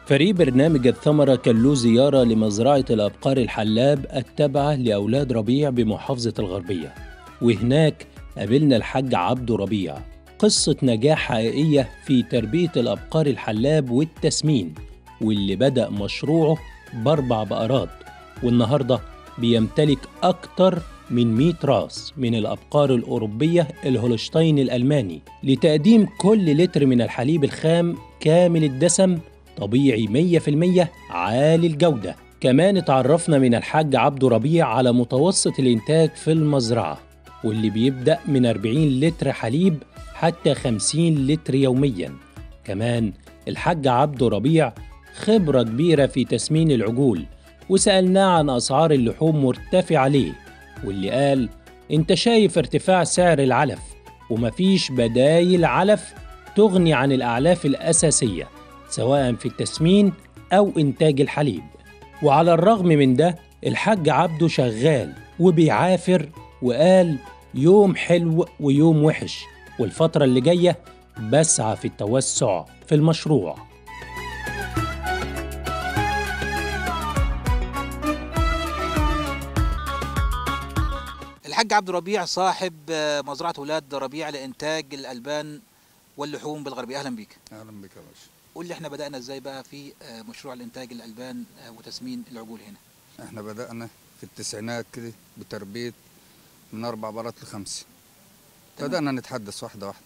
فريق برنامج الثمرة كان له زيارة لمزرعة الأبقار الحلاب التابعة لأولاد ربيع بمحافظة الغربية وهناك قابلنا الحاج عبده ربيع قصة نجاح حقيقية في تربية الأبقار الحلاب والتسمين واللي بدأ مشروعه بأربع بقرات والنهاردة بيمتلك أكتر من 100 راس من الأبقار الأوروبية الهولشتاين الألماني لتقديم كل لتر من الحليب الخام كامل الدسم طبيعي 100% عالي الجودة كمان اتعرفنا من الحاج عبده ربيع على متوسط الإنتاج في المزرعة واللي بيبدأ من 40 لتر حليب حتى 50 لتر يوميا كمان الحاج عبده ربيع خبرة كبيرة في تسمين العجول وسألناه عن أسعار اللحوم مرتفعة ليه واللي قال انت شايف ارتفاع سعر العلف ومفيش بدايل علف تغني عن الأعلاف الأساسية سواء في التسمين أو إنتاج الحليب وعلى الرغم من ده الحاج عبده شغال وبيعافر وقال يوم حلو ويوم وحش والفترة اللي جاية بسعى في التوسع في المشروع الحاج عبد الربيع صاحب آه، مزرعة ولاد ربيع لإنتاج الألبان واللحوم بالغربية أهلا بيك اهلا بك يا باشا قول لي احنا بدأنا ازاي بقى في آه، مشروع الإنتاج الألبان آه، وتسمين العجول هنا احنا بدأنا في التسعينات كده بتربية من أربع بارات لخمسة تمام. بدأنا نتحدث واحدة واحدة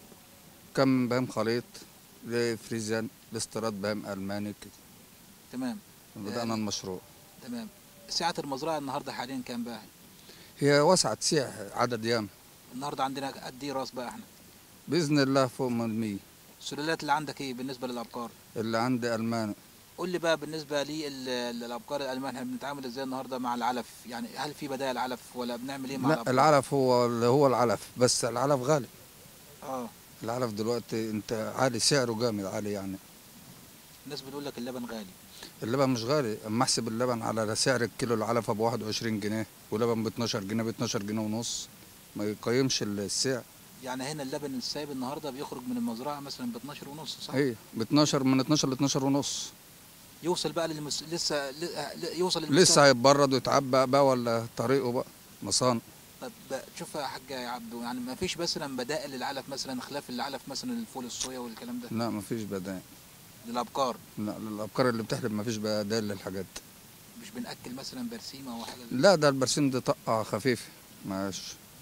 كم بهم خليط لفريزيان لاستيراد بهم ألماني كده تمام بدأنا آه. المشروع تمام سعة المزرعة النهاردة حاليا كام بقى هي وسعت سيع عدد أيام النهاردة عندنا قد ايه راس بقى احنا بإذن الله فوق من المية السلالات اللي عندك ايه بالنسبة للأبقار اللي عندي ألماني قول لي بقى بالنسبة للأبقار الألمان احنا بنتعامل ازاي النهاردة مع العلف يعني هل في بدائل علف ولا بنعمل ايه مع لا الأبقار العلف هو اللي هو العلف بس العلف غالي اه العلف دلوقتي انت عالي سعره جامد عالي يعني الناس بتقول لك اللبن غالي اللبن مش غالي اما احسب اللبن على سعر الكيلو العلفه ب 21 جنيه ولبن ب 12 جنيه ب 12 جنيه ونص ما يقيمش السعر يعني هنا اللبن السايب النهارده بيخرج من المزرعه مثلا ب 12 ونص صح؟ ايه ب 12 من 12 ل 12 ونص يوصل بقى للمس... لسه ل... ل- يوصل لسه هيتبرد ويتعبى بقى ولا طريقه بقى مصان طب شوف يا حاج يا عبدو يعني ما فيش مثلا بدائل للعلف مثلا خلاف العلف مثلا الفول الصويا والكلام ده لا مفيش بدائل للابقار لا الابقار اللي بتحلب مفيش بدائل للحاجات دي. مش بناكل مثلا برسيمه او حاجه لا ده البرسيم دي طقه خفيفه مش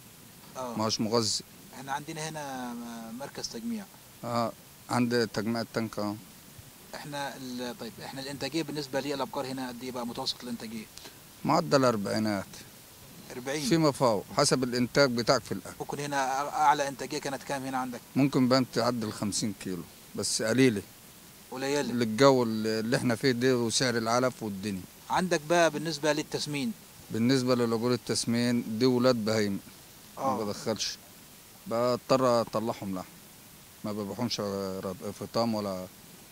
اه مش مغذي احنا عندنا هنا مركز تجميع اه عند تجميع التنك اه احنا ال... طيب احنا الانتاجيه بالنسبه للابقار هنا قد ايه بقى متوسط الانتاجيه معدل اربعينات 40 فيما فوق حسب الانتاج بتاعك في الاكل ممكن هنا اعلى انتاجيه كانت كام هنا عندك ممكن بقى تعدي ال 50 كيلو بس قليله قليله للجو اللي احنا فيه ده وسعر العلف والدنيا عندك بقى بالنسبه للتسمين بالنسبه للاجور التسمين دي ولاد بهايم ما اه بدخلش بضطر اطلعهم لحم ما ببيعهمش رب- فطام ولا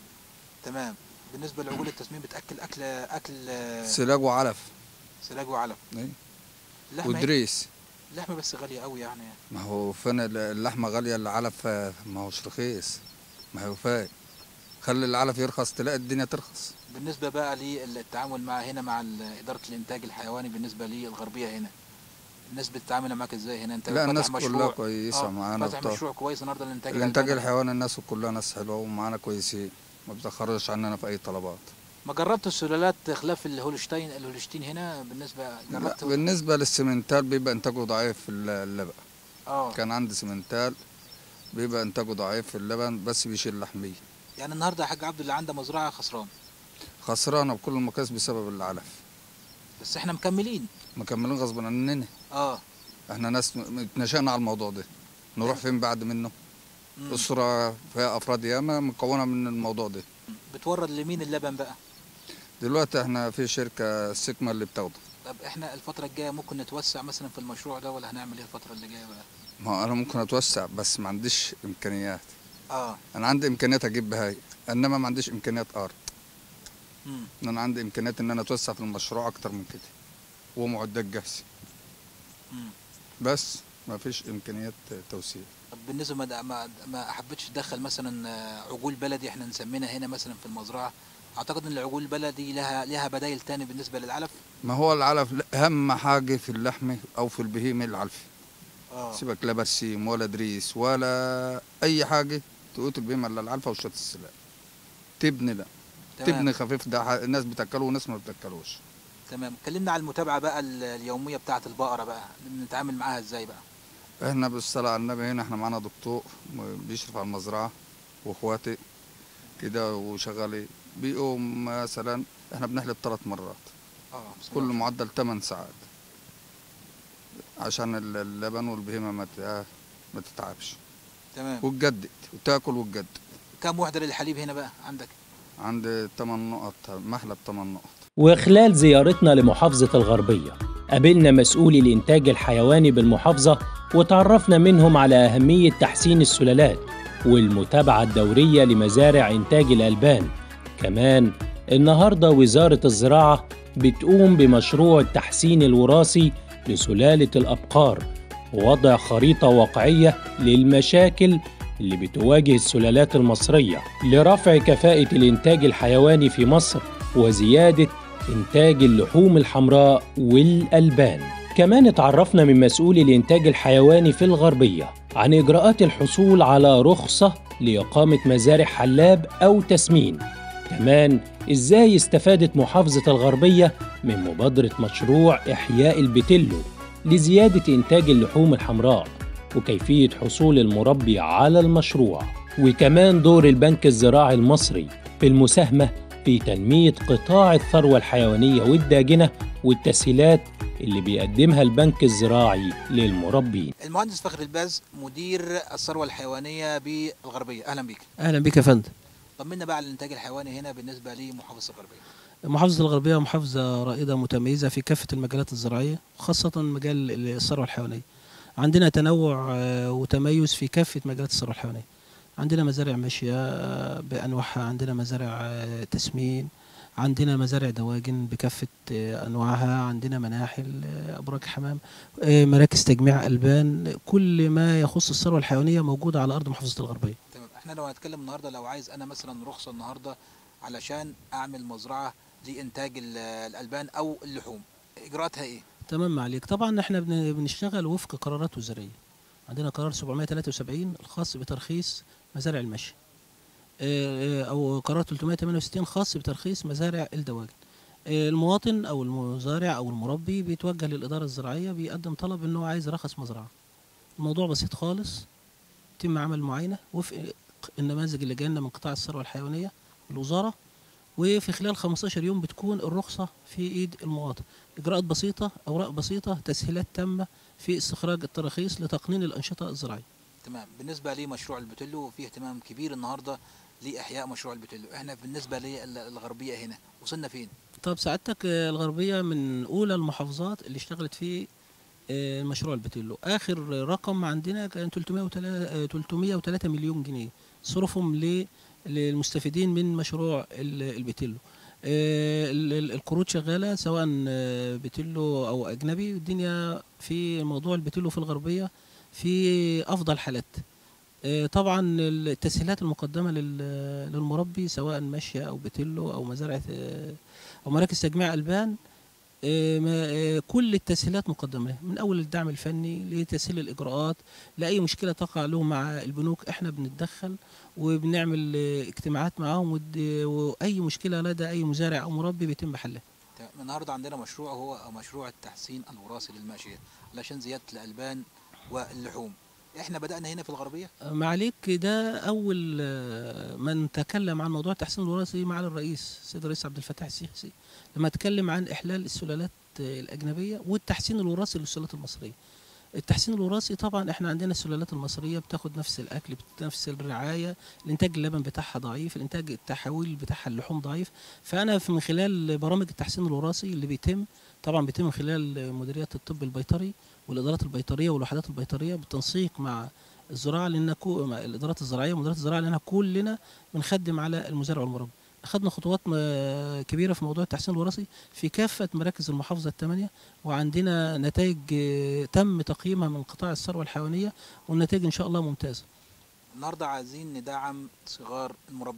تمام بالنسبه لعجول التسمين بتاكل اكل اكل آه، سلاج وعلف سلاج وعلف إيه؟ اللحمه ودريس اللحمه بس غاليه قوي يعني ما هو فين ال- اللحمه غاليه العلف آه، ما هوش رخيص ما هو فايق خلي العلف يرخص تلاقي الدنيا ترخص بالنسبه بقى للتعامل مع هنا مع ال- اداره الانتاج الحيواني بالنسبه للغربيه هنا الناس بتتعامل معاك ازاي هنا انت لا فاتح الناس مشروع كلها كويسه آه، معانا فاتح بتوع- مشروع كويس النهارده للانتاج الانتاج الألباني. الحيواني الناس كلها ناس حلوه ومعانا كويسين ما بتاخرش عننا في اي طلبات ما جربت السلالات خلاف الهولشتاين الهولشتين هنا بالنسبه لا جربت بالنسبه للسمنتال بيبقى انتاجه ضعيف في اللبن اه كان عندي سمنتال بيبقى انتاجه ضعيف في اللبن بس بيشيل لحميه يعني النهارده يا حاج عبد اللي عنده مزرعه خسران خسرانه بكل المقاس بسبب العلف بس احنا مكملين مكملين غصب عننا اه احنا ناس م- اتنشأنا على الموضوع ده نروح فين بعد منه مم. الأسرة فيها أفراد ياما مكونة من الموضوع ده بتورد لمين اللبن بقى دلوقتي احنا في شركة سيكما اللي بتاخده طب احنا الفتره الجايه ممكن نتوسع مثلا في المشروع ده ولا هنعمل ايه الفتره اللي جايه بقى ما هو انا ممكن اتوسع بس ما عنديش امكانيات اه انا عندي امكانيات اجيب بهاي انما ما عنديش امكانيات ارض امم انا عندي امكانيات ان انا اتوسع في المشروع اكتر من كده ومعدات جاهزه امم بس ما فيش امكانيات توسيع طب بالنسبه ما ما, ما حبيتش تدخل مثلا آه، عجول بلدي احنا نسمينا هنا مثلا في المزرعه اعتقد ان العجول البلدي لها لها بدايل تاني بالنسبه للعلف ما هو العلف لا- اهم حاجه في اللحمه او في البهيمه العلف اه سيبك لا برسيم ولا دريس ولا اي حاجه تقوت البهيمه الا العلفه وشات السلاح تبني لا تمام تبني خفيف ده ح- الناس بتاكله وناس ما بتاكلوش تمام اتكلمنا على المتابعه بقى ال- اليوميه بتاعه البقره بقى بنتعامل معاها ازاي بقى احنا بالصلاة على النبي هنا احنا معانا دكتور م- بيشرف على المزرعة واخواتي كده وشغالين بيقوم مثلا احنا بنحلب ثلاث مرات اه بسم كل الله. معدل 8 ساعات عشان ال- اللبن والبهيمة ما ت- ما تتعبش تمام وتجدد وتاكل وتجدد كم وحده للحليب هنا بقى عندك عندي 8 نقط محلب 8 نقط وخلال زيارتنا لمحافظة الغربية قابلنا مسؤولي الإنتاج الحيواني بالمحافظة وتعرفنا منهم على أهمية تحسين السلالات والمتابعة الدورية لمزارع إنتاج الألبان كمان النهاردة وزارة الزراعة بتقوم بمشروع التحسين الوراثي لسلالة الأبقار ووضع خريطة واقعية للمشاكل اللي بتواجه السلالات المصرية لرفع كفاءة الإنتاج الحيواني في مصر وزيادة إنتاج اللحوم الحمراء والألبان كمان اتعرفنا من مسؤولي الإنتاج الحيواني في الغربية عن إجراءات الحصول على رخصة لإقامة مزارع حلاب أو تسمين كمان إزاي استفادت محافظة الغربية من مبادرة مشروع إحياء البتلو لزيادة إنتاج اللحوم الحمراء وكيفية حصول المربي على المشروع وكمان دور البنك الزراعي المصري في المساهمة في تنمية قطاع الثروة الحيوانية والداجنة والتسهيلات اللي بيقدمها البنك الزراعي للمربين المهندس فخر الباز مدير الثروه الحيوانيه بالغربيه اهلا بيك اهلا بك يا فندم طمنا بقى على الانتاج الحيواني هنا بالنسبه لمحافظه الغربيه محافظة الغربية محافظة رائدة متميزة في كافة المجالات الزراعية خاصة مجال الثروة الحيوانية عندنا تنوع آه، وتميز في كافة مجالات الثروة الحيوانية عندنا مزارع ماشية آه، بأنواعها عندنا مزارع آه، تسمين عندنا مزارع دواجن بكافة آه، أنواعها عندنا مناحل آه، أبراج حمام آه، مراكز تجميع ألبان كل ما يخص الثروة الحيوانية موجودة على أرض محافظة الغربية تمام احنا لو هنتكلم النهارده لو عايز انا مثلا رخصه النهارده علشان اعمل مزرعه لانتاج ال- الالبان او اللحوم اجراءاتها ايه تمام عليك طبعا احنا بن- بنشتغل وفق قرارات وزاريه عندنا قرار 773 الخاص بترخيص مزارع المشي اه، اه، او قرار 368 خاص بترخيص مزارع الدواجن اه، المواطن او المزارع او المربي بيتوجه للاداره الزراعيه بيقدم طلب ان هو عايز يرخص مزرعه الموضوع بسيط خالص يتم عمل معاينه وفق النماذج اللي جايه لنا من قطاع الثروه الحيوانيه الوزاره وفي خلال 15 يوم بتكون الرخصة في إيد المواطن إجراءات بسيطة أوراق بسيطة تسهيلات تامة في استخراج التراخيص لتقنين الأنشطة الزراعية تمام بالنسبه لمشروع البتلو في اهتمام كبير النهارده لاحياء مشروع البتلو احنا بالنسبه للغربيه هنا وصلنا فين طب سعادتك آه، الغربية من أولى المحافظات اللي اشتغلت في آه، مشروع البتيلو آخر رقم عندنا كان 303 آه، 303 مليون جنيه صرفهم ل- للمستفيدين من مشروع ال- البتيلو آه، ال- ال- القروض شغالة سواء آه، بتيلو أو أجنبي الدنيا في موضوع البتيلو في الغربية في أفضل حالات آه، طبعا التسهيلات المقدمة لل- للمربي سواء ماشية أو بتيلو أو مزارع آه، او مراكز تجميع البان آه، ما- آه، كل التسهيلات مقدمه له، من اول الدعم الفني لتسهيل الاجراءات لاي مشكله تقع له مع البنوك احنا بنتدخل وبنعمل آه، اجتماعات معاهم ود- واي مشكله لدى اي مزارع او مربي بيتم حلها تمام. النهارده عندنا مشروع هو مشروع التحسين الوراثي للماشيه علشان زياده الالبان واللحوم احنا بدانا هنا في الغربيه معاليك ده اول آه، من تكلم عن موضوع التحسين الوراثي معالي الرئيس السيد الرئيس عبد الفتاح السيسي لما اتكلم عن احلال السلالات آه، الاجنبيه والتحسين الوراثي للسلالات المصريه التحسين الوراثي طبعا احنا عندنا السلالات المصريه بتاخد نفس الاكل نفس الرعايه الانتاج اللبن بتاعها ضعيف الانتاج التحويل بتاعها اللحوم ضعيف فانا في من خلال برامج التحسين الوراثي اللي بيتم طبعا بيتم من خلال مديريات الطب البيطري والادارات البيطريه والوحدات البيطريه بالتنسيق مع الزراعه لان كو- مع الادارات الزراعيه ومديريات الزراعه لان كلنا بنخدم على المزارع والمربي اخذنا خطوات م- كبيره في موضوع التحسين الوراثي في كافه مراكز المحافظه الثمانيه وعندنا نتائج آه، تم تقييمها من قطاع الثروه الحيوانيه والنتائج ان شاء الله ممتازه النهارده عايزين ندعم صغار المربين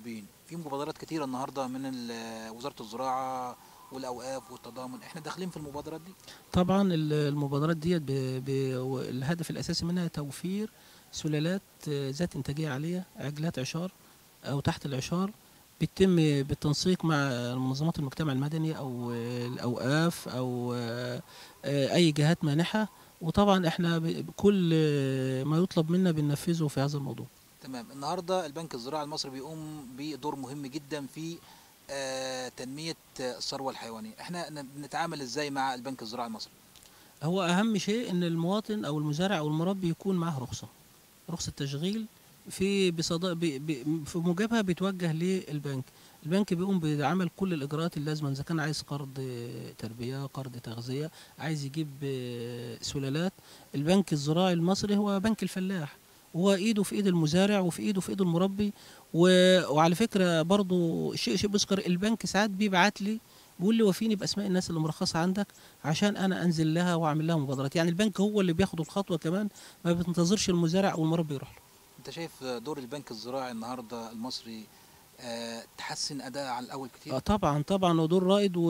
في مبادرات كتيره النهارده من ال- وزاره الزراعه والاوقاف والتضامن احنا داخلين في المبادرات دي طبعا ال- المبادرات ديت ب- ب- الهدف الاساسي منها توفير سلالات آه، ذات انتاجيه عاليه عجلات عشار او تحت العشار بيتم بالتنسيق مع منظمات المجتمع المدني او آه، الاوقاف او آه، آه، اي جهات مانحه وطبعا احنا ب- كل آه، ما يطلب منا بننفذه في هذا الموضوع تمام النهارده البنك الزراعي المصري بيقوم بدور مهم جدا في آه، تنميه آه، الثروه الحيوانيه احنا ن- بنتعامل ازاي مع البنك الزراعي المصري هو اهم شيء ان المواطن او المزارع او المربي يكون معاه رخصه رخصه تشغيل في بصدا ب... ب... في موجبها بيتوجه للبنك البنك بيقوم بعمل كل الاجراءات اللازمه اذا كان عايز قرض تربيه قرض تغذيه عايز يجيب آه، سلالات البنك الزراعي المصري هو بنك الفلاح هو ايده في ايد المزارع وفي ايده في ايد المربي و... وعلى فكره برضو شيء شيء بذكر البنك ساعات بيبعت لي بيقول لي وفيني باسماء الناس اللي مرخصه عندك عشان انا انزل لها واعمل لها مبادرات يعني البنك هو اللي بياخد الخطوه كمان ما بتنتظرش المزارع او المربي يروح له انت شايف دور البنك الزراعي النهارده المصري آه، تحسن اداء عن الاول كتير آه طبعا طبعا ودور رائد و...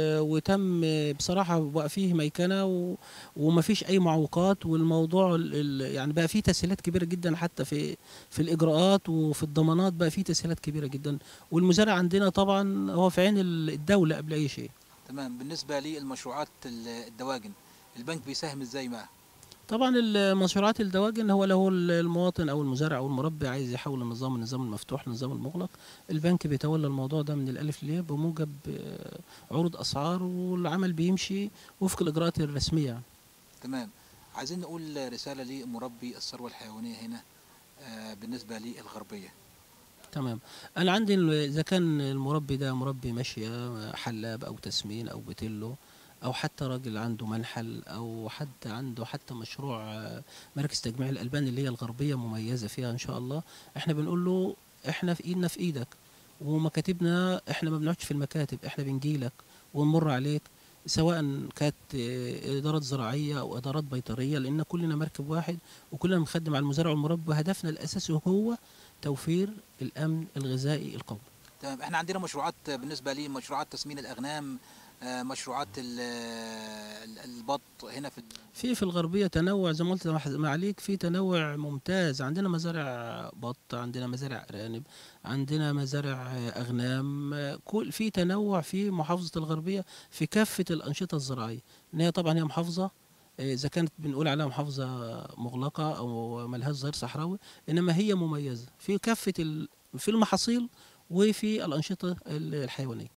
وتم بصراحه بقى فيه ميكنه و... ومفيش اي معوقات والموضوع ال... ال... يعني بقى فيه تسهيلات كبيره جدا حتى في في الاجراءات وفي الضمانات بقى فيه تسهيلات كبيره جدا والمزارع عندنا طبعا هو في عين ال- الدوله قبل اي شيء تمام بالنسبه للمشروعات ال- الدواجن البنك بيساهم ازاي معاها طبعا المشروعات الدواجن هو له المواطن او المزارع او المربي عايز يحول النظام من النظام المفتوح للنظام المغلق البنك بيتولى الموضوع ده من الالف للياء بموجب آه، عروض اسعار والعمل بيمشي وفق الاجراءات الرسميه يعني. تمام عايزين نقول رساله لمربي الثروه الحيوانيه هنا آه، بالنسبه للغربيه تمام انا عندي ال- اذا كان المربي ده مربي ماشيه حلاب او تسمين او بتلو او حتى راجل عنده منحل او حد عنده حتى مشروع آه، مركز تجميع الالبان اللي هي الغربيه مميزه فيها ان شاء الله احنا بنقول له احنا في ايدنا في ايدك ومكاتبنا احنا ما بنقعدش في المكاتب احنا بنجيلك ونمر عليك سواء كانت آه، ادارات زراعيه او ادارات بيطريه لان كلنا مركب واحد وكلنا بنخدم على المزارع والمربي وهدفنا الاساسي هو توفير الامن الغذائي القومي تمام احنا عندنا مشروعات بالنسبه لمشروعات تسمين الاغنام آه، مشروعات ال- ال- البط هنا في ال- في في الغربيه تنوع زي ما قلت مع- ما عليك في تنوع ممتاز عندنا مزارع بط عندنا مزارع ارانب عندنا مزارع اغنام كل في تنوع في محافظه الغربيه في كافه الانشطه الزراعيه ان هي طبعا هي محافظه آه، اذا كانت بنقول عليها محافظه مغلقه او ملهاش ظهير صحراوي انما هي مميزه في كافه ال- في المحاصيل وفي الانشطه الحيوانيه